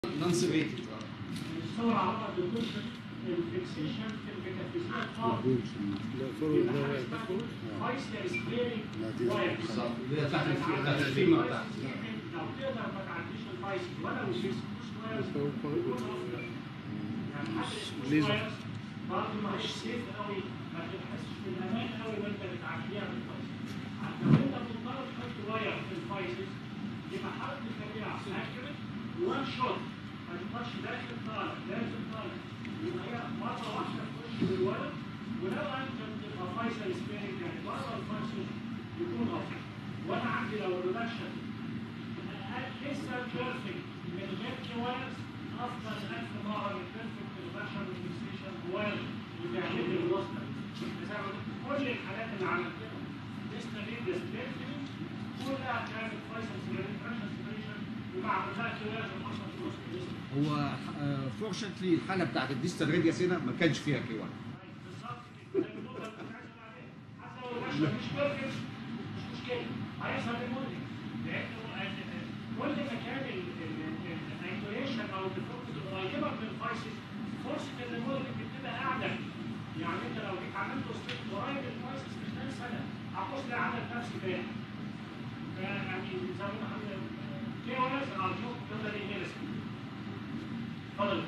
نون سيبريتد الصور على بعض الدكتور الفيكسيشن في الميتافيزيقال اه لا فوق ده فايسلر سبيرنج واير بالظبط اللي هي تحت الف- تحت الفيلم بتاعها لو تقدر ما تعديش الفايس ولا وسيس يعني حتى ليزر. الفايس برضه ما هيش سيف قوي ما تحسش بالامان قوي وانت بتعديها بالفايس لو انت مضطر تحط واير في الفايسز يبقى حركه الكاميرا اكيوريت وان شوت ما تبقاش داخل طالع داخل طالع يبقى هي مره واحده تخش بالواير ولو انت بتبقى فايسل سبيرنج يعني بره الفايسل يكون افضل وانا عندي لو الريدكشن لسه بيرفكت من غير كوايرز افضل الف مره من بيرفكت ريدكشن والفيكسيشن واير وتعمل لي الوسط كل الحالات اللي عملتها لسه ليه سبيرفكت كلها كانت فايسل سبيرنج ومع ذلك لازم حصل في الوسط لسه هو فورشنتلي الحاله بتاعت الديستال راديوس هنا ما كانش فيها كي 1 بالظبط كده ده النقطة اللي كنت عايز أقول عليها. حتى لو الرشوة مش بيرفكت مش مشكلة هيحصل المنتج لأنه كل ما كان الانتويشن أو الديفولت قريبة من الفايسز فرصة إن المنتج بتبقى أعلى يعني أنت لو جيت عملت ستيب قريب من الفايسز في خلال سنة هتبص لي عمل نفسي تاني فيعني زي ما احنا كي وناس أرجوك تقدر إيه اتفضل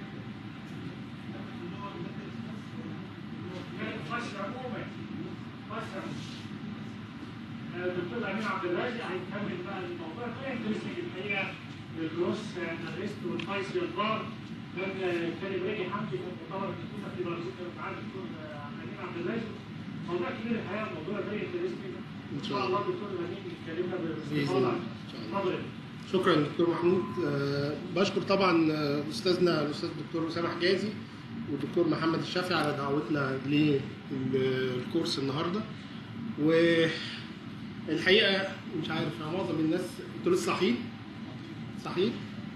فصل عموما فصل الدكتور امين عبد الرازق هيكمل بقى الموضوع ده انترستنج الحقيقه الجروس اريست والفايسيال بار كان كان ابراهيم حمدي كان مؤتمر الدكتور في برازيل كان معاه الدكتور امين عبد الرازق موضوع كبير الحقيقه الموضوع ده انترستنج ان شاء الله الدكتور امين يتكلمنا باستفاضه اتفضل شكرا دكتور محمود آه، بشكر طبعا آه، استاذنا الاستاذ الدكتور اسامه حجازي والدكتور محمد الشافعي على دعوتنا للكورس النهارده والحقيقه مش عارف أنا معظم الناس انتوا لسه صاحيين صحيين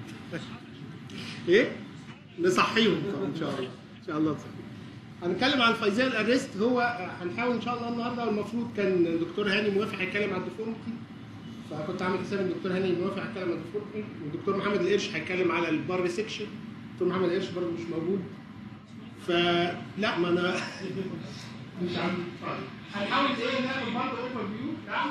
ايه نصحيهم طبعا ان شاء الله ان شاء الله نصحيهم هنتكلم عن الفايزال اريست هو هنحاول ان شاء الله النهارده المفروض كان الدكتور هاني موافق هيتكلم عن الديفورمتي فكنت عامل حساب ان الدكتور هاني موافق هيتكلم عن الديفورمتي والدكتور محمد القرش هيتكلم على البار سيكشن الدكتور محمد القرش برضه مش موجود فلا ما انا مش عندي هنحاول ايه ناخد برضه اوفر فيو نعم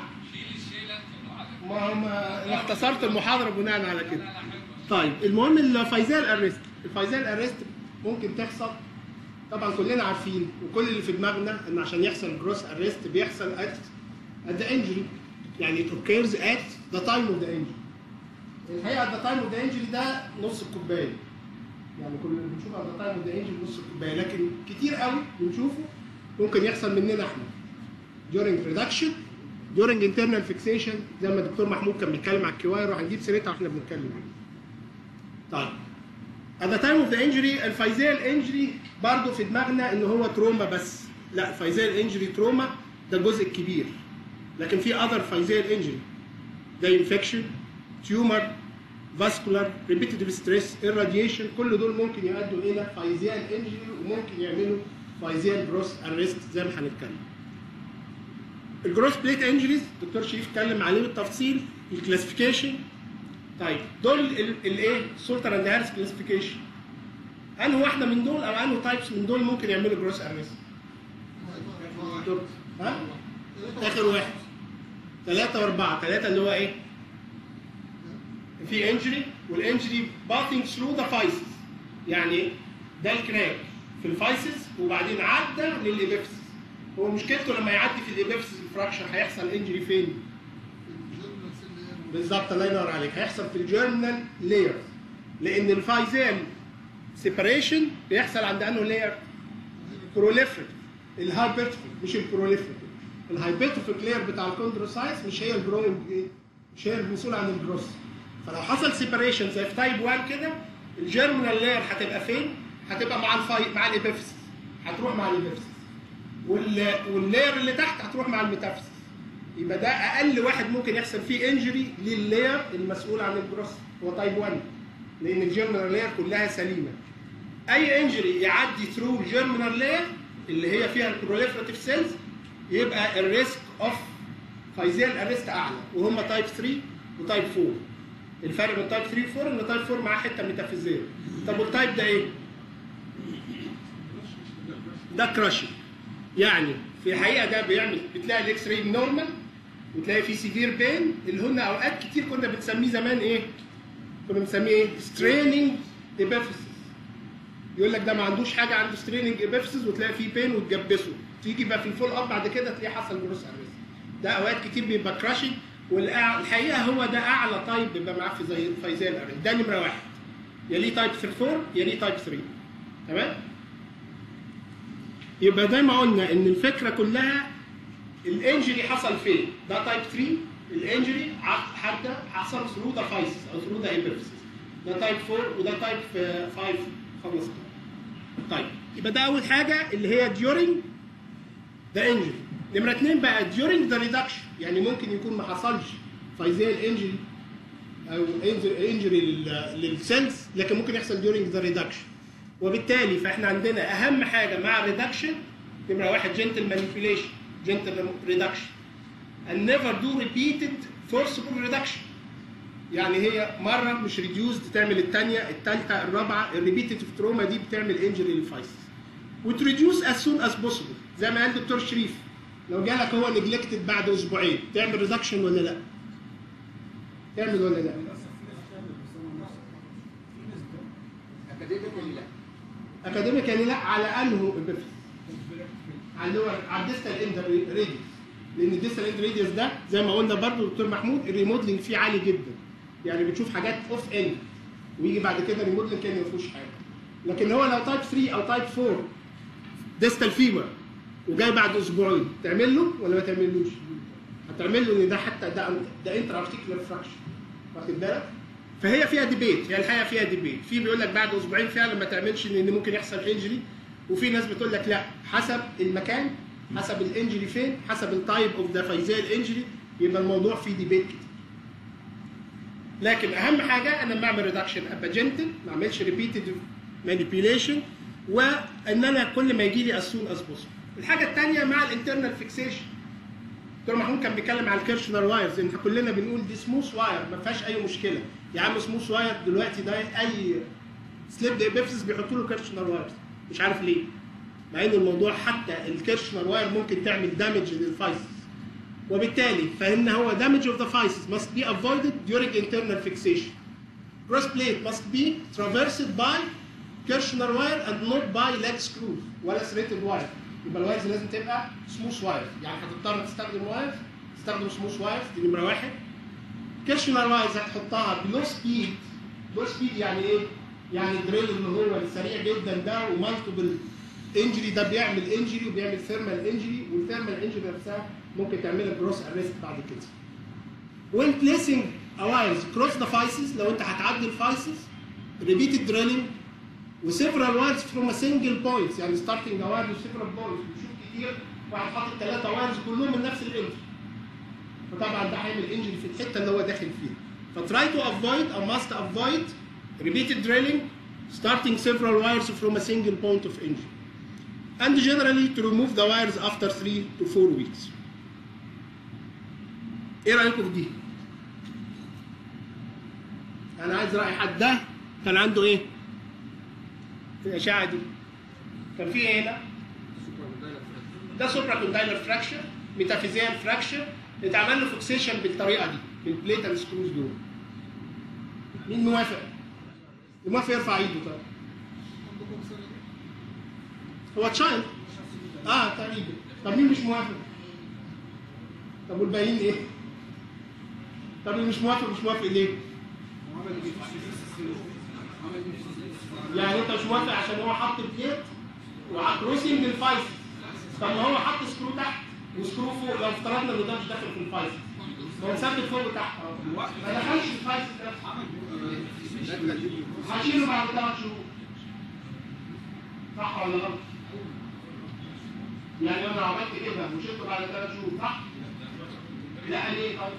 ما ما أنا اختصرت المحاضره بناء على كده طيب المهم الفايزال اريست الفايزال اريست ممكن تحصل طبعا كلنا عارفين وكل اللي في دماغنا ان عشان يحصل جروس اريست بيحصل at at the injury يعني it occurs at the time of the injury الحقيقه at the time of the injury ده نص الكوبايه يعني كل اللي بنشوفه at the time of the injury نص الكوبايه لكن كتير قوي بنشوفه ممكن يحصل مننا احنا during reduction during internal fixation زي ما الدكتور محمود كان بيتكلم على الكواير وهنجيب سيرتها واحنا بنتكلم عنها. طيب at the time of the injury الفايزال انجري برضه في دماغنا ان هو تروما بس لا الفايزال انجري تروما ده الجزء الكبير لكن في اذر فايزال انجري زي انفكشن تيومر فاسكولار ريبيتيتيف ستريس irradiation كل دول ممكن يؤدوا الى فايزيال انجري وممكن يعملوا فايزيال جروس اريست زي ما هنتكلم الجروس بليت انجريز دكتور شريف اتكلم عليه بالتفصيل الكلاسيفيكيشن طيب دول الايه سولتر اند هارس كلاسيفيكيشن انهي واحده من دول او انهي تايبس من دول ممكن يعملوا جروس اريست ها اخر واحد ثلاثة وأربعة ثلاثة اللي هو إيه؟ في انجري والانجري باثينج ثرو ذا فايسز يعني ده الكراك في الفايسز وبعدين عدى للإبيفسس هو مشكلته لما يعدي في الإبيفسس الفراكشر هيحصل انجري فين؟ بالظبط الله ينور عليك هيحصل في الجيرمنال لاير لأن الفايزال سيبريشن بيحصل عند انه لاير بروليفريت الهايبرتروفيك مش البروليفريت الهايبرتروفيك لاير بتاع الكوندروسايتس مش هي الجروينج ايه مش هي المسؤوله عن الجروس فلو حصل سيبريشن زي في تايب 1 كده الجيرمينال لاير هتبقى فين؟ هتبقى مع الفاي مع الابيفسس هتروح مع الابيفسس وال... واللاير اللي تحت هتروح مع الميتافيسس يبقى ده اقل واحد ممكن يحصل فيه انجري لللاير المسؤول عن الجروس هو تايب 1 لان الجيرمينال لاير كلها سليمه اي انجري يعدي ثرو الجيرمينال لاير اللي هي فيها البروليفراتيف سيلز يبقى الريسك اوف فايزيال اريست اعلى وهم تايب 3 وتايب 4 الفرق بين تايب 3 و 4 ان تايب 4 معاه حته ميتافيزيه طب والتايب ده ايه؟ ده كراشنج يعني في الحقيقه ده بيعمل بتلاقي الاكس راي نورمال وتلاقي فيه سيفير بين اللي هن اوقات كتير كنا بنسميه زمان ايه؟ كنا بنسميه ايه؟ ستريننج ابيفيسيس يقول لك ده ما عندوش حاجه عنده ستريننج ابيفيسيس وتلاقي فيه بين وتجبسه تيجي بقى في الفول اب بعد كده تلاقيه حصل جروس اريست ده اوقات كتير بيبقى كراشنج والحقيقه هو ده اعلى تايب بيبقى معاه في زي فايزال اريست ده نمره واحد يليه تايب 4 يليه تايب 3 تمام؟ يبقى زي ما قلنا ان الفكره كلها الانجري حصل فين؟ ده تايب 3 الانجري حتى حصل ثرو ذا فايسس او ثرو ذا ايبرسيس ده تايب 4 وده تايب 5 خلص طيب يبقى ده اول حاجه اللي هي during ذا انجري نمره اثنين بقى during ذا ريدكشن يعني ممكن يكون ما حصلش فايزيال انجري او انجري للسيلز لكن ممكن يحصل during ذا ريدكشن وبالتالي فاحنا عندنا اهم حاجه مع الريدكشن نمره واحد جنتل مانيبيوليشن جنتل ريدكشن and never do repeated forcible reduction يعني هي مره مش ريديوزد تعمل الثانيه الثالثه الرابعه الريبيتيف تروما دي بتعمل انجري للفايسس وتريديوس as soon as possible زي ما قال دكتور شريف لو جالك هو نجلكتد بعد اسبوعين تعمل ريدكشن ولا لا؟ تعمل ولا لا؟ اكاديميكالي لا اكاديميكالي لا على انه ابيفيس على اللي هو على الديستال اند راديوس لان الديستال اند راديوس ده زي ما قلنا برضو دكتور محمود الريمودلنج فيه عالي جدا يعني بتشوف حاجات اوف اند ويجي بعد كده ريمودلنج كان ما فيهوش حاجه لكن هو لو تايب 3 او تايب 4 ديستال فيمر وجاي بعد اسبوعين تعمل له ولا ما تعملوش؟ هتعمل له ان ده حتى ده ده انتر ارتيكولار فراكشن واخد بالك؟ فهي فيها ديبيت هي الحقيقه فيها ديبيت في بيقول لك بعد اسبوعين فعلا ما تعملش لان ممكن يحصل انجري وفي ناس بتقول لك لا حسب المكان حسب الانجري فين حسب التايب اوف ذا فايزال انجري يبقى الموضوع فيه ديبيت كتير لكن اهم حاجه انا لما اعمل ريدكشن ابقى جنتل ما اعملش ريبيتد مانيبيوليشن وان انا كل ما يجي لي as soon as possible الحاجه الثانيه مع الانترنال فيكسيشن دكتور محمود كان بيتكلم على الكيرشنر وايرز ان كلنا بنقول دي سموث واير ما فيهاش اي مشكله يا عم سموث واير دلوقتي ده اي سليب ابيفسس بيحطوا له كيرشنر وايرز مش عارف ليه مع ان الموضوع حتى الكيرشنر واير ممكن تعمل دامج للفايسس وبالتالي فان هو damage of the physis must be avoided during internal fixation. Cross plate must be traversed by Kirchner wire and not by leg screws ولا serrated wire. يبقى الوايرز لازم تبقى سموث واير يعني هتضطر تستخدم وايرز تستخدم سموث وايرز دي نمره واحد. كيرشنر وايرز هتحطها بلو سبيد لو سبيد يعني ايه؟ يعني الدريل اللي هو السريع جدا ده ومالتيبل انجري ده بيعمل انجري وبيعمل ثيرمال انجري والثيرمال انجري نفسها ممكن تعمل لك جروس اريست بعد كده. When placing a wires across the faces لو انت هتعدي الفايسز repeated drilling وسيفرال وايرز from a single point يعني starting a wire with several points بنشوف كتير واحد حاطط ثلاثة وايرز كلهم من نفس الانجري. فطبعا ده هيعمل انجري في الحتة اللي هو داخل فيها. فتراي to avoid or must avoid repeated drilling starting several wires from a single point of injury. And generally to remove the wires after 3 to 4 weeks. ايه رايكم في دي؟ انا عايز راي حد ده كان عنده ايه؟ في الاشعه دي كان في ايه هنا؟ ده سوبرا كوندايلر فراكشر ميتافيزيال فراكشر اتعمل له فيكسيشن بالطريقه دي بالبليت اند سكروز دول مين موافق؟ اللي موافق يرفع ايده طيب هو تشايلد اه تقريبا طب مين مش موافق؟ طب والباقيين ايه؟ طب اللي مش موافق مش موافق ليه؟ يعني انت مش موافق عشان هو حط البليت وكروسنج للفايس طب ما هو حط سكرو تحت وسكرو فوق لو افترضنا ان ده مش داخل في الفايس هو مثبت فوق وتحت اهو ما دخلش الفايس ده هشيله بعد ثلاث شهور صح ولا غلط؟ يعني انا عملت كده وشلته بعد ثلاث شهور صح؟ لا ليه طيب؟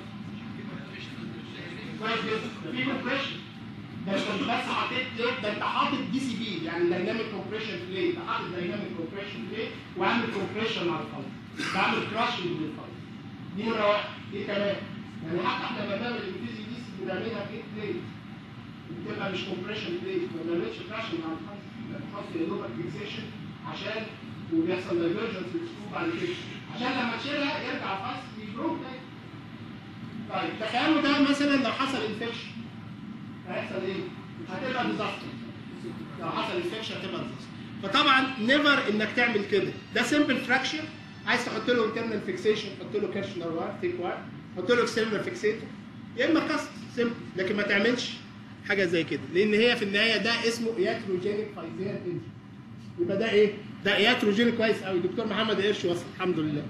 كويس جدا في كومبريشن ده انت مش بس حطيت بليت ده انت حاطط دي سي بي يعني دايناميك كومبريشن بليت انت حاطط دايناميك كومبريشن بليت وعامل كومبريشن على الفايل بعمل كراشنج للفايل دي نمره واحد دي كمان يعني حتى احنا لما بنعمل الفيزي دي بنعملها في بليت بتبقى مش كومبريشن بليت ما بنعملش فراكشن مع الفايس بنحط يا دوبك فيكسيشن عشان وبيحصل دايفرجنس في السكوب بعد كده عشان لما تشيلها يرجع الفايس يجروب تاني طيب تخيلوا ده مثلا لو حصل انفكشن هيحصل ايه؟ هتبقى ديزاستر لو حصل انفكشن هتبقى ديزاستر فطبعا نيفر انك تعمل كده ده سمبل فراكشر عايز تحط له انترنال فيكسيشن حط له كاشنر واير ثيك واير حط له اكسترنال فيكسيتور يا اما كاست سمبل لكن ما تعملش حاجه زي كده لان هي في النهايه ده اسمه ياتروجينيك فايزيال انجري يبقى ده ايه؟ ده ياتروجينيك كويس قوي دكتور محمد قرش وصل الحمد لله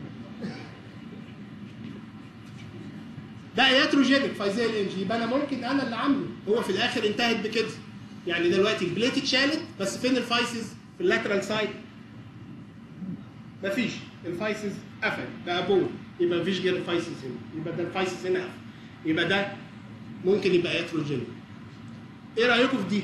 ده ياتروجينيك فايزيال انجري يبقى انا ممكن انا اللي عامله هو في الاخر انتهت بكده يعني دلوقتي البليت اتشالت بس فين الفايسز في اللاترال سايد مفيش الفايسز قفل بقى بول يبقى مفيش غير الفايسز هنا يبقى ده الفايسز هنا قفل يبقى ده ممكن يبقى ياتروجينيك ايه رايكم في دي؟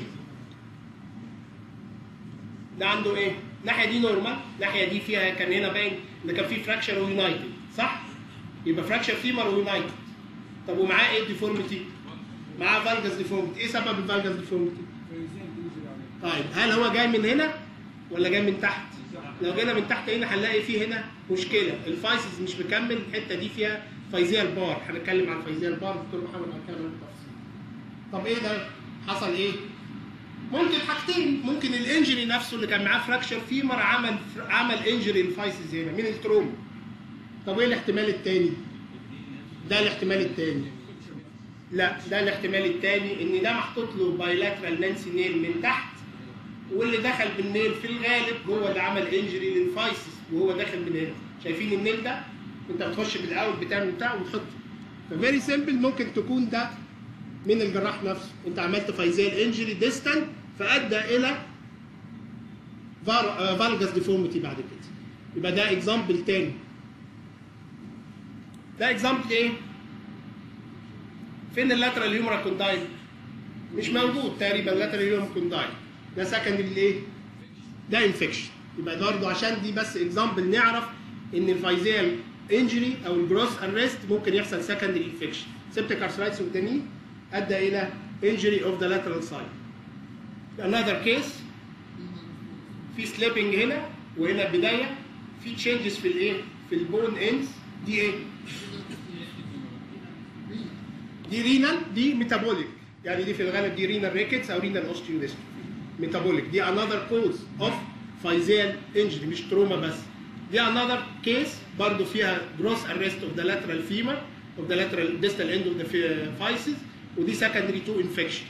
ده عنده ايه؟ الناحيه دي نورمال، الناحيه دي فيها كان هنا باين ان كان في فراكشر ويونايتد صح؟ يبقى فراكشر فيمر ويونايتد طب ومعاه ايه ديفورميتي؟ معاه فالجاس ديفورميتي، ايه سبب الفالجاس ديفورميتي؟ طيب هل هو جاي من هنا ولا جاي من تحت؟ لو جينا من تحت هنا هنلاقي فيه هنا مشكله، الفايسز مش مكمل الحته دي فيها فايزيال بار، هنتكلم عن فايزيال بار دكتور محمد هنتكلم عن التفصيل. طب ايه ده؟ حصل ايه؟ ممكن حاجتين ممكن الانجري نفسه اللي كان معاه فراكشر فيمر عمل عمل انجري الفايسز هنا من التروما طب ايه الاحتمال الثاني؟ ده الاحتمال الثاني لا ده الاحتمال الثاني ان ده محطوط له بايلاترال نانسي نيل من تحت واللي دخل بالنيل في الغالب هو اللي عمل انجري للفايسز وهو داخل من هنا شايفين النيل ده؟ انت بتخش بالاول بتعمل بتاع وتحطه ففيري سيمبل ممكن تكون ده من الجراح نفسه انت عملت فايزيال انجري ديستال فادى الى فالجاس ديفورميتي بعد كده يبقى ده اكزامبل تاني ده اكزامبل ايه؟ فين اللاترال هيومرا كوندايل؟ مش موجود تقريبا اللاترال هيومرا كوندايل ده سكندري لايه؟ ده انفكشن يبقى برضه عشان دي بس اكزامبل نعرف ان الفايزيال انجري او الجروس ارست ممكن يحصل سكندري انفكشن سيبتيك ارثرايتس والتانيين ادى الى injury of the lateral side. Another case في سليبنج هنا وهنا البدايه في تشينجز في الايه؟ في البون اندز دي ايه؟ دي رينال دي ميتابوليك يعني دي في الغالب دي رينال ريكتس او رينال اوستيوديستروفي ميتابوليك دي another cause of فايزيال انجري مش تروما بس دي another case برضه فيها gross arrest of the lateral femur of the lateral distal end of the physis ودي secondary to infection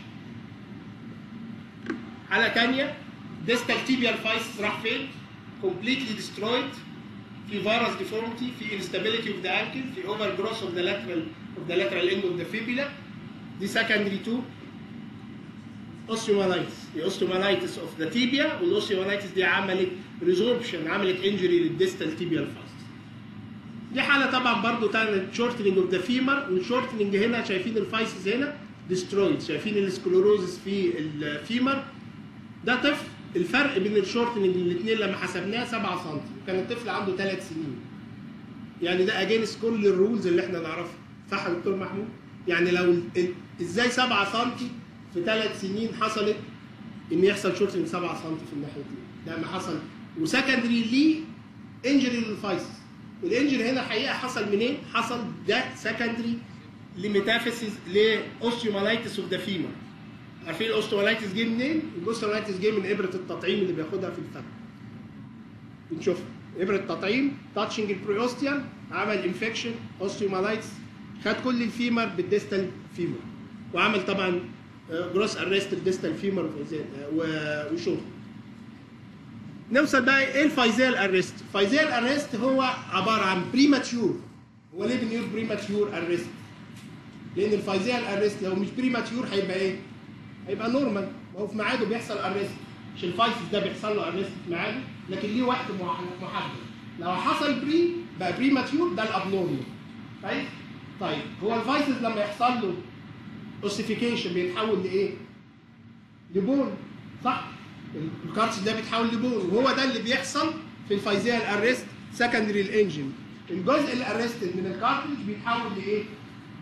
حالة تانية distal tibial physis راح فين؟ completely destroyed في virus deformity في instability of the ankle في overgrowth of the lateral of the lateral end of the fibula دي secondary to osteomyelitis the osteomyelitis of the tibia والاوستيومالايتس دي عملت resorption عملت injury للديستال tibial physis دي حاله طبعا برضو كانت شورتنج اوف ذا فيمر والشورتنج هنا شايفين الفايسز هنا ديسترويد شايفين السكلوروزس في الفيمر ده طفل الفرق بين الشورتنج الاثنين لما حسبناه 7 سم كان الطفل عنده 3 سنين يعني ده اجينست كل الرولز اللي احنا نعرفها صح يا دكتور محمود يعني لو ال- ال- ازاي 7 سم في 3 سنين حصلت ان يحصل شورتنج 7 سم في الناحيتين ده ما حصل وسكندري ليه انجري للفايسز والانجري هنا الحقيقه حصل منين؟ حصل ده سكندري لميتافيسيس لاوستيومالايتس اوف ذا فيمر عارفين الاوستيومالايتس جه منين؟ الاوستيومالايتس جه من ابره التطعيم اللي بياخدها في الفم بنشوفها ابره التطعيم تاتشنج البريوستيوم عمل انفكشن اوستيومالايتس خد كل الفيمر بالديستال فيمر وعمل طبعا جروس ارست الديستال فيمر وشورت نوصل بقى ايه الفايزيال ارست؟ الفايزيال ارست هو عباره عن بريماتيور هو ليه بنقول بريماتيور ارست؟ لان الفايزيال ارست لو مش بريماتيور هيبقى ايه؟ هيبقى نورمال ما هو في ميعاده بيحصل ارست مش الفايسس ده بيحصل له ارست في ميعاده لكن ليه وقت مح- محدد لو حصل بري بقى بريماتيور ده الابنورمال طيب طيب هو الفايسس لما يحصل له اوسيفيكيشن بيتحول لايه؟ لبون صح؟ الكارتش ده بيتحول لبون وهو ده اللي بيحصل في الفايزيال ارست سكندري الانجن الجزء اللي ارستد من الكارتج بيتحول لايه؟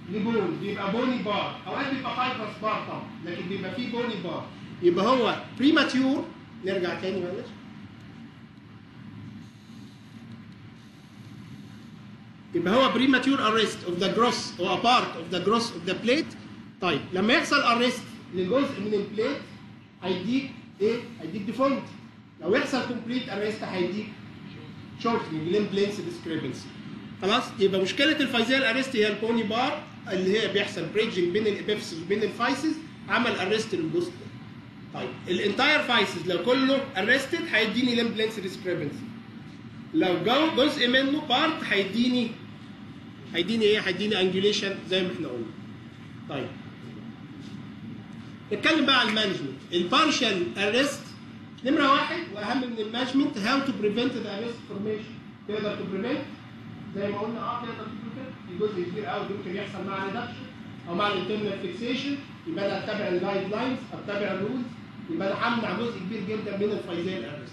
لبون بيبقى بوني بار اوقات بيبقى فايبرس بار طبعا لكن بيبقى فيه بوني بار يبقى هو بريماتيور نرجع تاني معلش يبقى هو premature arrest of the gross or a part of the gross of the plate طيب لما يحصل arrest لجزء من البليت هيديك ايه؟ هيديك deformity لو يحصل complete arrest هيديك shortening limb length discrepancy خلاص يبقى مشكله الفايزيال ارست هي البوني بار اللي هي بيحصل بريدجنج بين الابيفسس وبين الفايسز عمل ارست للجزء ده طيب الانتاير فايسز لو كله ارستد هيديني ليمب لينس ديسكريبنسي لو جو جزء منه بارت هيديني هيديني ايه؟ هيديني انجوليشن زي ما احنا قلنا. طيب نتكلم بقى على المانجمنت البارشال ارست نمره واحد واهم من المانجمنت هاو تو بريفنت ذا ارست فورميشن تقدر تبريفنت زي ما قلنا اه تقدر تبريفنت في جزء كبير قوي ممكن يحصل مع ريدكشن او مع الانترنال فيكسيشن يبقى انا اتبع الجايد لاينز اتبع الرولز يبقى انا همنع جزء كبير جدا من الفايزيال ارست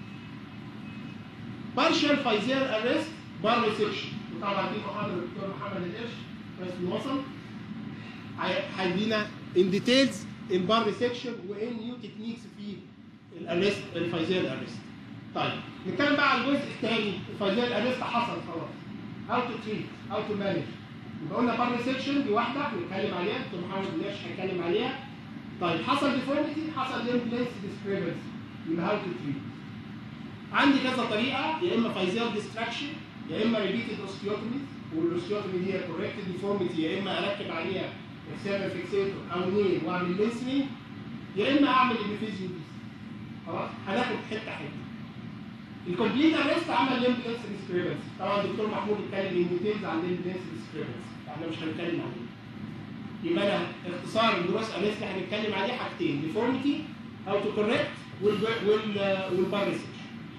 بارشال فايزيال ارست بار ريسكشن وطبعا دي محاضره الدكتور محمد القرش رئيس الوصل هي- هيدينا ان ديتيلز البار ريسكشن وايه نيو تكنيكس في الارست الفايزيال ارست طيب نتكلم بقى على الجزء الثاني الفايزيال ارست حصل خلاص هاو تو تريت هاو تو مانج يبقى قلنا بار ريسكشن دي واحده هنتكلم عليها دكتور محمد القرش هيتكلم عليها طيب حصل ديفورميتي حصل ليمب لينس ديسكريبنسي يبقى هاو تو تريت عندي كذا طريقه يا اما فايزيال ديستراكشن يا اما ريبيتد اوستيوتومي والاوستيوتومي دي كوركتد ديفورميتي يا اما اركب عليها اكسيرنال فيكسيتور او نيل واعمل لينسري يا اما اعمل ابيفيزيو دي خلاص هناخد حته حته الكومبليت ارست عمل ليمب لينس ديسكريبنسي طبعا الدكتور محمود اتكلم ان ديتيلز عن ليمب لينس ديسكريبنسي احنا مش هنتكلم عليه يبقى انا اختصار الجروس ارست اللي هنتكلم عليه حاجتين ديفورميتي او تو كوركت والبارسيش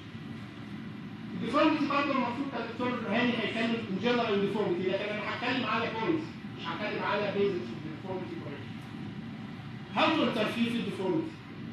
الديفورميتي برضه المفروض كان الدكتور هاني هيتكلم ان جنرال الديفورميتي لكن انا هتكلم على بوينتس مش هتكلم على بيزكس في الديفورميتي كوركشن هاو تو انترفير في الديفورميتي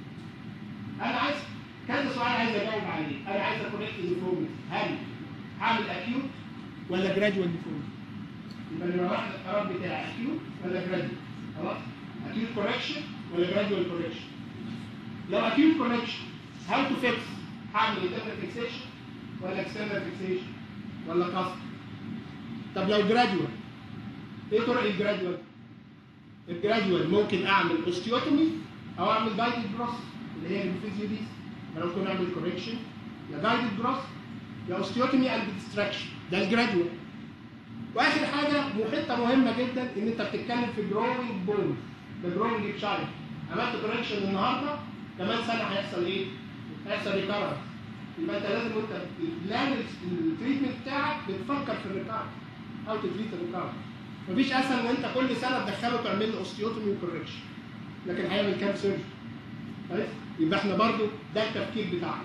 انا عايز كذا سؤال عايز اجاوب عليه انا عايز اكوركت الديفورميتي هل هعمل اكيوت ولا جرادوال ديفورميتي يبقى لما واحد القرار بتاعي اكيوت ولا جرادوال خلاص اكيوت كوركشن ولا جرادوال كوركشن لو اكيوت كوركشن هاو تو فيكس هعمل انترنال فيكسيشن ولا اكسترنال فيكسيشن ولا كاست طب لو جرادوال ايه طرق الجرادوال الجرادوال ممكن اعمل اوستيوتومي او اعمل جايدد جروس اللي هي الفيزيو دي انا ممكن اعمل كوركشن يا جايدد جروس يا اوستيوتومي اند ديستراكشن ده الجرادوال واخر حاجه وحته مهمه جدا ان انت بتتكلم في جروينج بون ده جروينج تشايلد عملت كوركشن النهارده كمان سنه هيحصل ايه؟ هيحصل ريكارنس يبقى انت لازم وانت بتبلان التريتمنت بتاعك بتفكر في الريكارنس او تدريت الريكارنس مفيش اسهل ان انت كل سنه تدخله تعمل له اوستيوتومي وكوركشن لكن هيعمل كام سيرجري كويس يبقى احنا برضو ده التفكير بتاعنا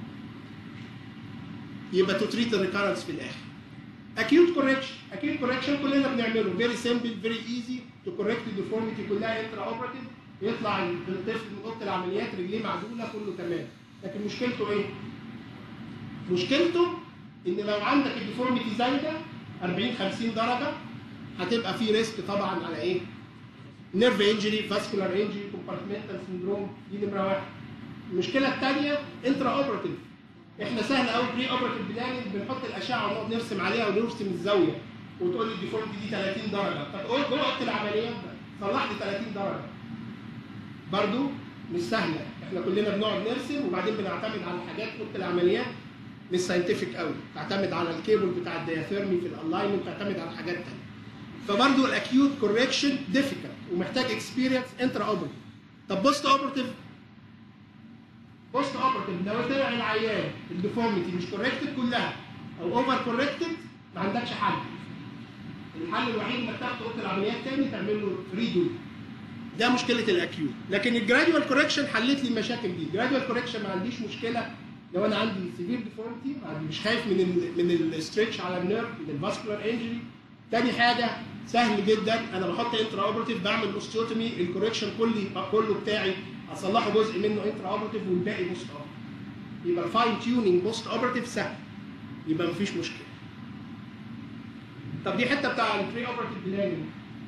يبقى تو تريت الريكارنس في الاخر acute correction acute correction كلنا بنعمله very simple very easy to correct the deformity كلها intra operative يطلع الطفل من اوضه العمليات رجليه معدوله كله تمام لكن مشكلته ايه؟ مشكلته ان لو عندك الديفورميتي زايده 40 50 درجه هتبقى في ريسك طبعا على ايه؟ نيرف انجري فاسكولار انجري كومبارتمنتال سندروم دي نمره واحد المشكله الثانيه انترا اوبراتيف احنا سهل قوي بري اوبراتيف بلاننج بنحط الاشعه ونقعد نرسم عليها ونرسم الزاويه وتقول لي الديفورميتي دي 30 درجه طب قول جوه اوضه العمليات صلح لي 30 درجه برضو مش سهله احنا كلنا بنقعد نرسم وبعدين بنعتمد على حاجات في اوضه العمليات مش ساينتفك قوي تعتمد على الكيبل بتاع الدياثيرمي في الالاينمنت تعتمد على حاجات ثانيه فبرضو الاكيوت كوركشن ديفيكالت ومحتاج اكسبيرينس انترا اوبرتيف طب بوست اوبرتيف بوست اوبرتيف لو طلع العيان الديفورميتي مش كوركتد كلها او اوفر كوركتد ما عندكش حل الحل الوحيد انك تاخد اوضه العمليات تاني تعمل له ريدو ده مشكله الاكيوت لكن الجراديوال كوركشن حلت لي المشاكل دي الجراديوال كوركشن ما عنديش مشكله لو انا عندي سيفير ديفورميتي مش خايف من ال من الستريتش على النيرف من الفاسكولار انجري تاني حاجه سهل جدا انا بحط انترا اوبرتيف بعمل اوستيوتومي الكوركشن كله كله بتاعي اصلحه جزء منه انترا اوبرتيف والباقي بوست اوبرتيف يبقى الفاين تيونينج بوست اوبرتيف سهل يبقى مفيش مشكله طب دي حته بتاع البري اوبرتيف بلاننج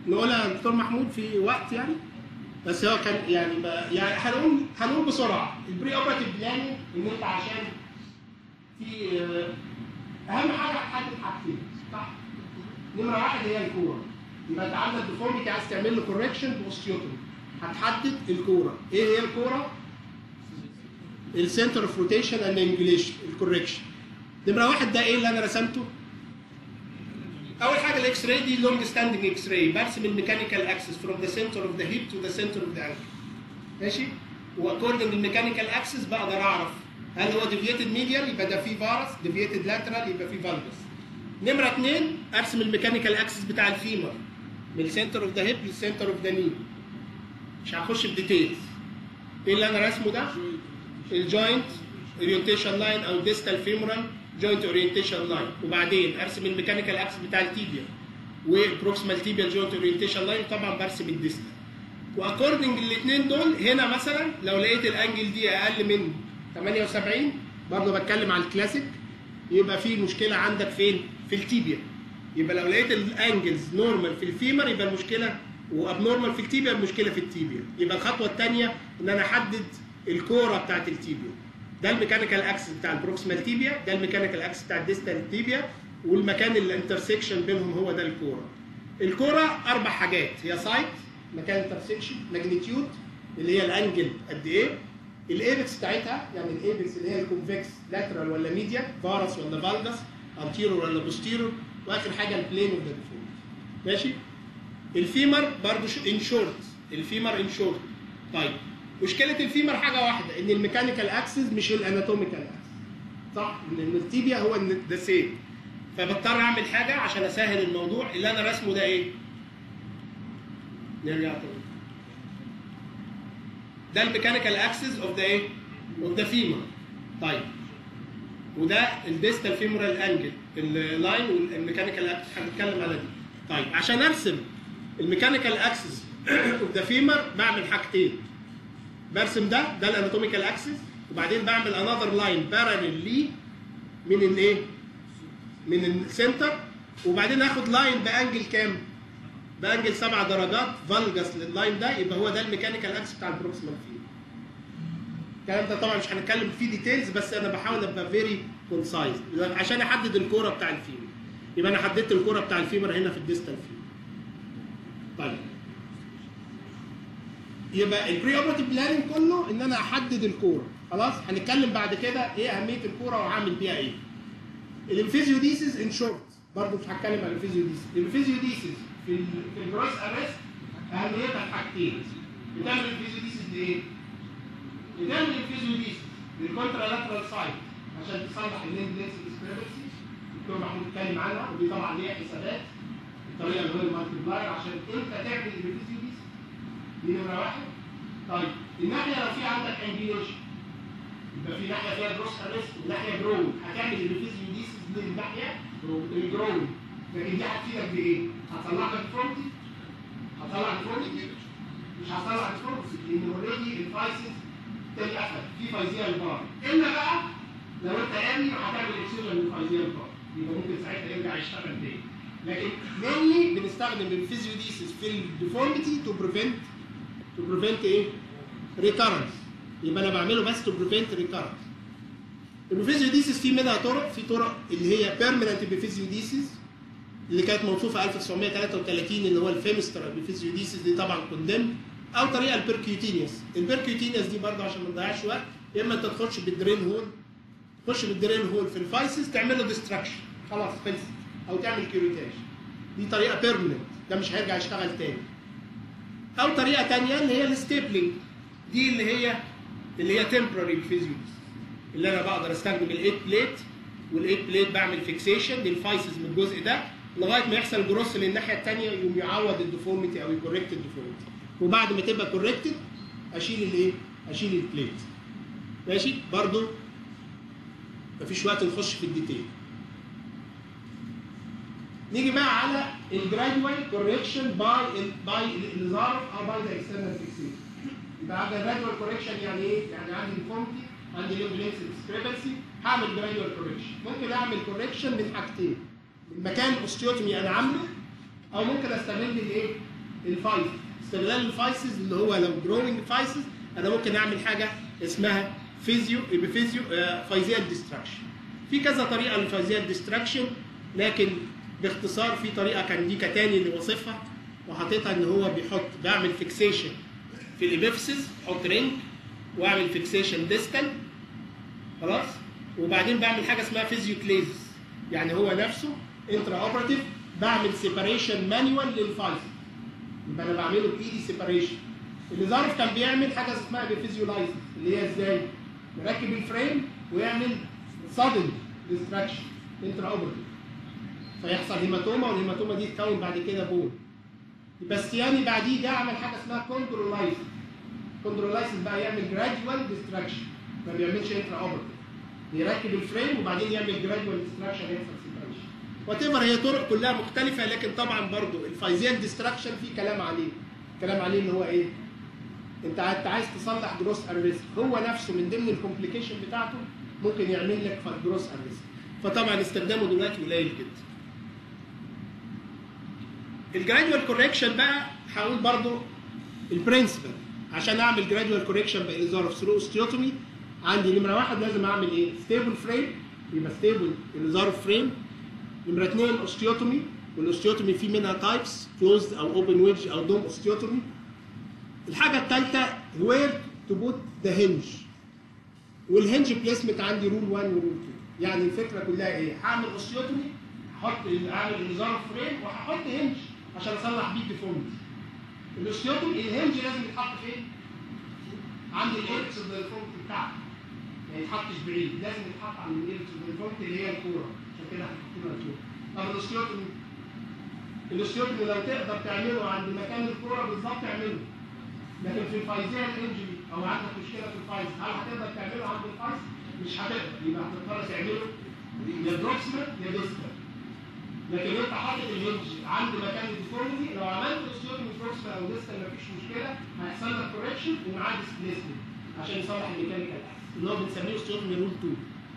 نقولها يا دكتور محمود في وقت يعني بس هو كان يعني ما يعني هنقول هنقول بسرعه البري اوبراتيف بلاننج ان انت عشان في آه، اهم حاجه هتحدد حاجتين صح؟ نمره واحد هي الكوره يبقى انت عندك ديفورميتي عايز تعمل له كوركشن باوستيوتومي هتحدد الكوره ايه هي الكوره؟ السنتر اوف روتيشن اند انجليشن الكوركشن نمره واحد ده ايه اللي انا رسمته؟ اول حاجه الاكس راي دي لونج ستاندنج اكس راي برسم الميكانيكال اكسس فروم ذا سنتر اوف ذا هيب تو ذا سنتر اوف ذا انكل ماشي واكوردنج الميكانيكال اكسس بقدر اعرف هل هو ديفييتد ميديال يبقى ده فيه فارس ديفييتد لاترال يبقى فيه فالفس نمره اثنين ارسم الميكانيكال اكسس بتاع الفيمر من السنتر اوف ذا هيب للسنتر اوف ذا ني مش هخش في ديتيلز ايه اللي انا راسمه ده؟ الجوينت اورينتيشن لاين او ديستال فيمورال جوينت اورينتيشن لاين وبعدين ارسم الميكانيكال اكس بتاع التيبيا وبروكسيمال تيبيا جوينت اورينتيشن لاين طبعا برسم الديستال واكوردنج الاثنين دول هنا مثلا لو لقيت الانجل دي اقل من 78 برضه بتكلم على الكلاسيك يبقى في مشكله عندك فين؟ في التيبيا يبقى لو لقيت الانجلز نورمال في الفيمر يبقى المشكله وابنورمال في التيبيا المشكله في التيبيا يبقى الخطوه الثانيه ان انا احدد الكوره بتاعت التيبيا ده الميكانيكال اكسس بتاع البروكسيمال تيبيا ده الميكانيكال اكسس بتاع الديستال تيبيا والمكان الانترسكشن بينهم هو ده الكوره الكوره اربع حاجات هي سايت مكان انترسكشن ماجنتيود اللي هي الانجل قد ايه الايبكس بتاعتها يعني الايبكس اللي هي الكونفكس لاترال ولا ميديا فارس ولا فالجس انتيرور ولا بوستيرور واخر حاجه البلين اوف ذا ديفورم ماشي الفيمر برضه ان شورت الفيمر ان شورت طيب مشكله الفيمر حاجه واحده ان الميكانيكال اكسس مش الاناتوميكال اكسس صح ان التيبيا هو ذا سيم فبضطر اعمل حاجه عشان اسهل الموضوع اللي انا رسمه ده ايه نرجع تاني ده الميكانيكال اكسس اوف ذا ايه اوف ذا فيمر طيب وده الديستال فيمورال انجل اللاين والميكانيكال اكسس هنتكلم على دي طيب عشان ارسم الميكانيكال اكسس اوف ذا فيمر بعمل حاجتين برسم ده ده الاناتوميكال اكسس وبعدين بعمل انذر لاين باراليل ليه من الايه؟ من السنتر وبعدين اخد لاين بانجل كام؟ بانجل سبع درجات فالجس لللاين ده يبقى هو ده الميكانيكال اكسس بتاع البروكسيمال فيلد. الكلام ده طبعا مش هنتكلم فيه ديتيلز بس انا بحاول ابقى فيري كونسايز عشان احدد الكوره بتاع الفيمر. يبقى انا حددت الكوره بتاع الفيمر هنا في الديستال فيمر. طيب يبقى البري اوبراتيف بلاننج كله ان انا احدد الكوره خلاص هنتكلم بعد كده ايه اهميه الكوره وهعمل بيها ايه الانفيزيوديسيس ان شورت برضه مش هتكلم عن الانفيزيوديسيس الانفيزيوديسيس في ال في الجروس ارست اهميتها في حاجتين بتعمل الانفيزيوديسيس لايه؟ بتعمل الانفيزيوديسيس للكونترا لاترال سايد عشان تصلح الليند لينس ديسكريبنسي الدكتور محمود اتكلم عنها ودي طبعا ليها حسابات الطريقه اللي هو المالتيبلاير عشان انت تعمل الانفيزيوديسيس دي نمره واحد طيب الناحيه لو في عندك انجيليشن يبقى في ناحيه فيها جروس ارست وناحيه جرون هتعمل الريفيزيوديسيس للناحيه الجرون لكن دي هتفيدك بايه؟ هتطلع لك فرونتي هتطلع فرونتي مش هتطلع فرونتي لان اوريدي الفايسز تاني قفل في فايزيال بار الا بقى لو انت قاري هتعمل اكسجن للفايزيال بار يبقى ممكن ساعتها يرجع يشتغل تاني لكن مينلي بنستخدم الفيزيوديسيس في الديفورميتي تو بريفنت تو بريفنت ايه؟ ريكارنس يبقى انا بعمله بس تو بريفنت ريكارنس البيفيزيوديسيس في منها طرق في طرق اللي هي بيرمننت بيفيزيوديسيس اللي كانت موصوفه 1933 اللي هو الفيمستر بيفيزيوديسيس دي طبعا كوندم او طريقه البيركيوتينيوس البيركيوتينيوس دي برضه عشان ما نضيعش وقت يا اما انت تخش بالدرين هول تخش بالدرين هول في الفايسز تعمل له ديستراكشن خلاص خلصت او تعمل كيوريتاج دي طريقه بيرمننت ده مش هيرجع يشتغل تاني او طريقه ثانيه اللي هي الستيبلينج دي اللي هي اللي هي تمبراري فيزيولوجي اللي انا بقدر استخدم الايت بليت والايت بليت بعمل فيكسيشن للفايسز من الجزء ده لغايه ما يحصل جروس للناحيه الثانيه يقوم يعوض الديفورميتي او يكوركت الديفورميتي وبعد ما تبقى كوركتد اشيل الايه؟ اشيل البليت ماشي؟ برضو مفيش وقت نخش في الديتيل نيجي بقى على الجرادوال كوركشن باي باي الظرف او باي ذا اكسترنال فيكسيشن يبقى عندي جرادوال كوركشن يعني ايه؟ يعني عندي ديفورميتي عندي ليمب لينس ديسكريبنسي هعمل جرادوال كوركشن ممكن اعمل كوركشن من حاجتين من مكان اوستيوتومي انا عامله او ممكن استغل الايه؟ الفايسز استغلال الفايسز اللي هو لو جروينج فايسز انا ممكن اعمل حاجه اسمها فيزيو بفيزيو فايزيال ديستراكشن في كذا طريقه للفايزيال ديستراكشن لكن باختصار في طريقه كان دي كتاني اللي وصفها وحاططها ان هو بيحط بعمل فيكسيشن في الابيفسز احط رينج واعمل فيكسيشن ديستال خلاص وبعدين بعمل حاجه اسمها فيزيوكليزس يعني هو نفسه انترا اوبراتيف بعمل سيباريشن مانيوال للفايز يبقى انا بعمله بايدي سيباريشن اللي ظرف كان بيعمل حاجه اسمها بفيزيولايز اللي هي ازاي؟ يركب الفريم ويعمل سادن ديستراكشن انترا اوبراتيف فيحصل هيماتوما والهيماتوما دي تكون بعد كده بون باستياني بعديه ده عمل حاجه اسمها كوندرولايز كوندرولايز بقى يعمل جراديوال ديستراكشن ما بيعملش انترا اوبراتيف يركب الفريم وبعدين يعمل جراديوال ديستراكشن يحصل سيبريشن وات ايفر هي طرق كلها مختلفه لكن طبعا برضو الفايزيال ديستراكشن في كلام عليه كلام عليه اللي هو ايه انت انت عايز تصلح جروس اريست هو نفسه من ضمن الكومبليكيشن بتاعته ممكن يعمل لك جروس اريست فطبعا استخدامه دلوقتي قليل جدا الجراديوال كوريكشن بقى هقول برضو البرنسبل عشان اعمل جراديوال كوريكشن بالازار ثرو اوستيوتومي عندي نمره واحد لازم اعمل ايه؟ ستيبل فريم يبقى ستيبل الازار فريم نمره اثنين اوستيوتومي والاوستيوتومي في منها تايبس كلوزد او اوبن ويدج او دوم اوستيوتومي الحاجه الثالثه وير تو بوت ذا هنج والهنج بليسمنت عندي رول 1 ورول 2 يعني الفكره كلها ايه؟ هعمل اوستيوتومي هحط اعمل الازار فريم وهحط هنج عشان اصلح بيه ديفورمتي الاوستيوتومي الهنج لازم يتحط فين؟ عند الايركس الديفورمتي بتاعتي ما يتحطش بعيد لازم يتحط عند الايركس الديفورمتي اللي هي الكوره عشان كده هنحط الكوره طب الاوستيوتومي الاوستيوتومي لو تقدر تعمله عند مكان الكوره بالظبط اعمله لكن في الفايزيال انجري او عندك مشكله في الفايز هل هتقدر تعمله عند الفايز؟ مش هتقدر يبقى هتضطر تعمله يا بروكسيمال يا ديستال لكن انت حاطط الهنج عند مكان الديفورميتي لو عملت اوستيوتومي بروكسيمال او ديستال مفيش مشكله هيحصل لك كوركشن ومعاه ديسبليسمنت عشان يصلح الميكانيكال اللي هو بنسميه اوستيوتومي رول 2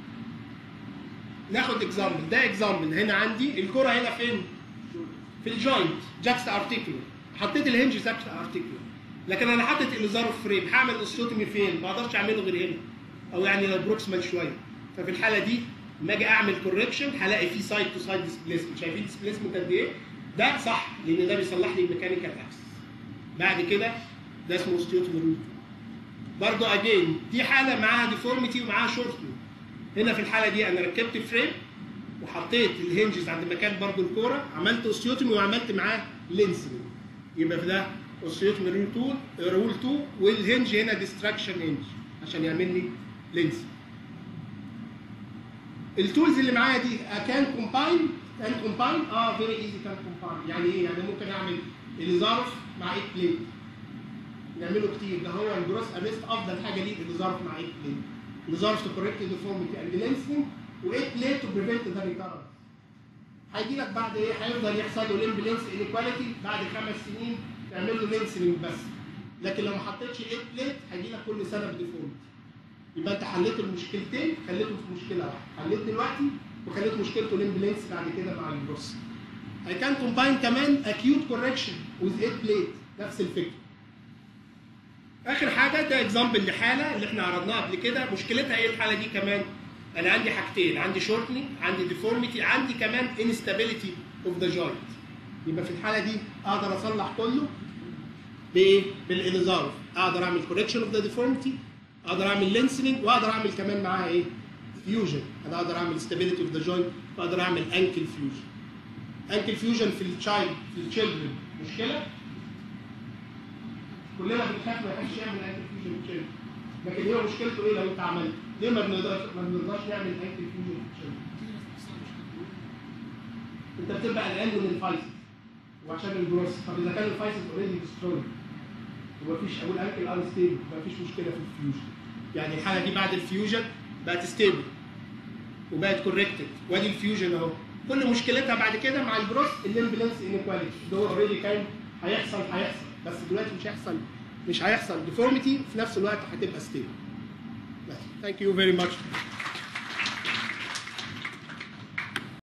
ناخد اكزامبل ده اكزامبل هنا عندي الكره هنا فين؟ في الجوينت جاكست ارتيكولر حطيت الهنج جاكست ارتيكولر لكن انا حاطط الازار فريم هعمل اوستيوتومي فين؟ ما اقدرش اعمله غير هنا او يعني لو بروكسيمال شويه ففي الحاله دي لما اجي اعمل كوركشن هلاقي فيه سايد تو سايد ديسبليسمنت شايفين ديسبليسمنت قد ايه؟ ده صح لان ده بيصلح لي الميكانيكال اكسس بعد كده ده اسمه اوستيوتومي رول برضه اجين دي حاله معاها ديفورميتي ومعاها شورتنج هنا في الحاله دي انا ركبت الفريم وحطيت الهنجز عند مكان برضه الكوره عملت اوستيوتومي وعملت معاه لينسنج يبقى في ده اوستيوتومي رول 2 رول 2 والهنج هنا ديستراكشن هنج عشان يعمل لي لينسنج التولز اللي معايا دي كان كومباين كان كومباين اه فيري ايزي كان كومباين يعني ايه يعني ممكن اعمل الظرف مع ايد بليت نعمله كتير ده هو الجروس اريست افضل حاجه ليه الظرف مع ايد بليت الظرف تو كوريكت ديفورميتي اند لينسنج وايد بليت تو بريفنت ذا ريكارنس هيجي لك بعد ايه هيفضل يحصل له ليمبلينس انيكواليتي بعد خمس سنين تعمل له لينسنج بس لكن لو ما حطيتش ايد بليت هيجي لك كل سنه بديفورميتي يبقى انت حليت المشكلتين خليته في مشكله واحده حليت دلوقتي وخليت مشكلته ليمبلينس بعد كده مع الجروس I can combine كمان acute correction with 8 plate نفس الفكره اخر حاجه ده اكزامبل لحاله اللي احنا عرضناها قبل كده مشكلتها ايه الحاله دي كمان انا عندي حاجتين عندي شورتنج عندي ديفورميتي عندي كمان انستابيليتي اوف ذا جوينت يبقى في الحاله دي اقدر اصلح كله بايه بالانذار اقدر اعمل كوركشن اوف ذا ديفورميتي اقدر اعمل لينسنج واقدر اعمل كمان معاها ايه فيوجن انا اقدر اعمل ستابيليتي اوف ذا جوينت واقدر اعمل انكل فيوجن انكل فيوجن في التشايلد في التشيلدرن مشكله كلنا بنخاف ما يحبش يعمل انكل فيوجن في التشيلدرن لكن هي مشكلته ايه لو انت عملت ليه ما بنقدرش ما بنقدرش نعمل انكل فيوجن في التشيلدرن انت بتبقى قلقان من الفايسس وعشان الجروس طب اذا كان الفايسس اوريدي ديسترويد ومفيش اقول انكل انستيبل مفيش مشكله في الفيوجن يعني الحاله دي بعد الفيوجن بقت ستيبل وبقت كوركتد وادي الفيوجن اهو كل مشكلتها بعد كده مع الجروس الليمبلنس انيكواليتي ده هو اوريدي كان هيحصل هيحصل بس دلوقتي مش هيحصل مش هيحصل ديفورميتي في نفس الوقت هتبقى ستيبل بس ثانك يو فيري ماتش